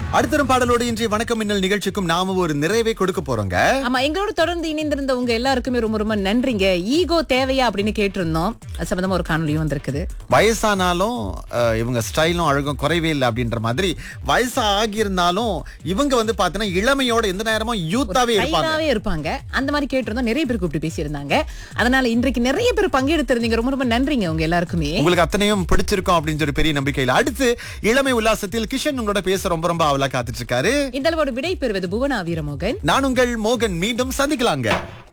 அடுத்தரும் பாடலோடு இன்றைய வணக்கம் மின்னல் நிகழ்ச்சிக்கும் நாம ஒரு நிறைவை கொடுக்க போறோங்க ஆமா எங்களோட தொடர்ந்து இணைந்திருந்த உங்க எல்லாருக்குமே ரொம்ப ரொம்ப நன்றிங்க ஈகோ தேவையா அப்படின்னு கேட்டிருந்தோம் அது சம்பந்தமா ஒரு காணொலியும் வந்திருக்குது வயசானாலும் அஹ், இவங்க ஸ்டைலும் அழகும் குறைவே இல்லை அப்படின்ற மாதிரி வயசா ஆகியிருந்தாலும் இவங்க வந்து பாத்தீங்கன்னா இளமையோட எந்த நேரமும் யூத்தாவே இருப்பாங்க கைதாவே இருப்பாங்க அந்த மாதிரி கேட்டிருந்தோம் நிறைய பேர் கூப்பிட்டு பேசியிருந்தாங்க அதனால இன்றைக்கு நிறைய பேர் பங்கெடுத்திருந்தீங்க ரொம்ப ரொம்ப நன்றிங்க உங்க எல்லாருக்குமே உங்களுக்கு அத்தனையும் பிடிச்சிருக்கும் அப்படின்னு சொல்லி பெரிய நம்பிக்கையில அடுத்து இளமை உல்லாசத்தில் கிஷன் உங்களோட பேச ரொம்ப ரொம்ப அவலா காத்துட்டு இருக்காரு இந்த அளவோட விடை பெறுவது புவனா வீரமோகன் நான் உங்கள் மோகன் மீண்டும் சந்திக்கலாங்க